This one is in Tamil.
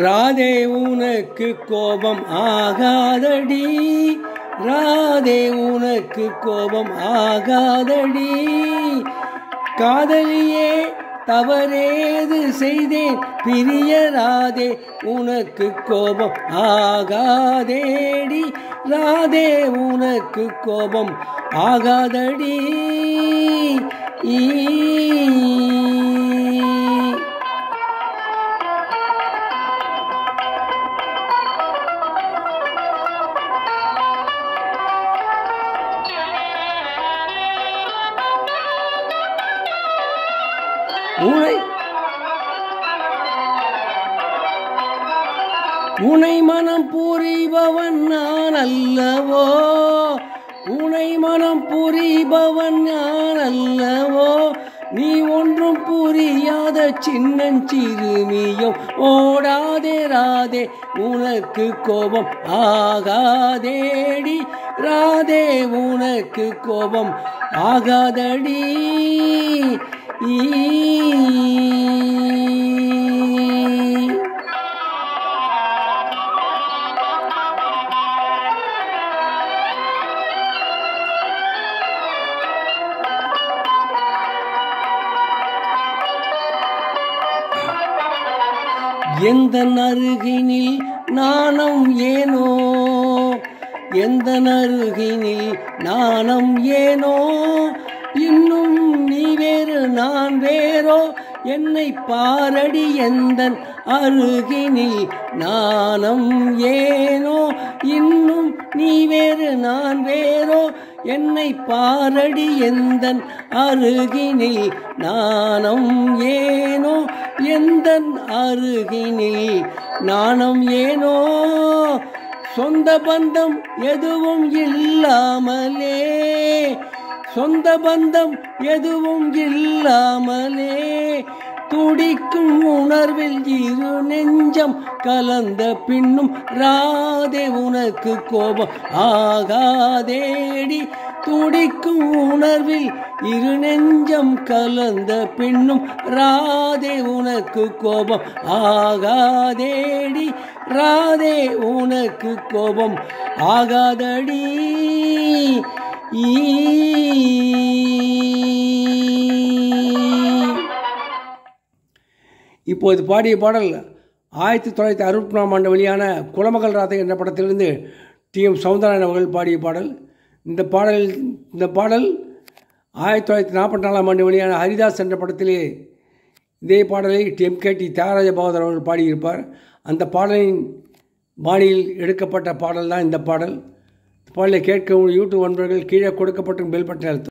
ராதே உனக்கு கோபம் ஆகாதடி ராதே உனக்கு கோபம் ஆகாதடி காதலியே தவறேது செய்தேன் பிரியராதே உனக்கு கோபம் ஆகாதேடி ராதே உனக்கு கோபம் ஆகாதடி ஈ உனை உனை மனம் புரிபவன் நான் அல்லவோ உனை மனம் புரிபவன் நான் அல்லவோ நீ ஒன்றும் புரியாத சின்னஞ்சிறுமியும் ஓடாதே ராதே உனக்கு கோபம் ஆகாதேடி ராதே உனக்கு கோபம் ஆகாதடி ஈ எந்த அருகினில் நாணம் ஏனோ எந்த அருகினில் நாணம் ஏனோ இன்னும் நீ வேறு நான் வேறோ என்னை பாரடி எந்த அருகினில் நாணம் ஏனோ இன்னும் நீ வேறு நான் வேறோ என்னை பாரடி எந்த அருகினில் நாணம் ஏனோ எந்த அருகினில் நாணம் ஏனோ சொந்த பந்தம் எதுவும் இல்லாமலே சொந்த பந்தம் எதுவும் இல்லாமலே துடிக்கும் உணர்வில் இரு நெஞ்சம் கலந்த பின்னும் ராதே உனக்கு கோபம் ஆகாதேடி துடிக்கும் உணர்வில் இரு நெஞ்சம் கலந்த பின்னும் ராதே உனக்கு கோபம் ஆகாதேடி ராதே உனக்கு கோபம் ஆகாதடி ஈ இப்போது பாடிய பாடல் ஆயிரத்தி தொள்ளாயிரத்தி அறுபத்தி நாலாம் ஆண்டு வெளியான குலமகள் ராதை என்ற படத்திலிருந்து டி எம் சவுந்தரராயன் அவர்கள் பாடிய பாடல் இந்த பாடல் இந்த பாடல் ஆயிரத்தி தொள்ளாயிரத்தி நாற்பத்தி நாலாம் ஆண்டு வெளியான ஹரிதாஸ் என்ற படத்திலே இதே பாடலை T M K T Thyagaraja Bhagavathar அவர்கள் பாடியிருப்பார் அந்த பாடலின் பாணியில் எடுக்கப்பட்ட பாடல் தான் இந்த பாடல் பாடலை கேட்க யூடியூப் நண்பர்கள் கீழே கொடுக்கப்பட்ட பெல் பட்டன் அழுத்தவும்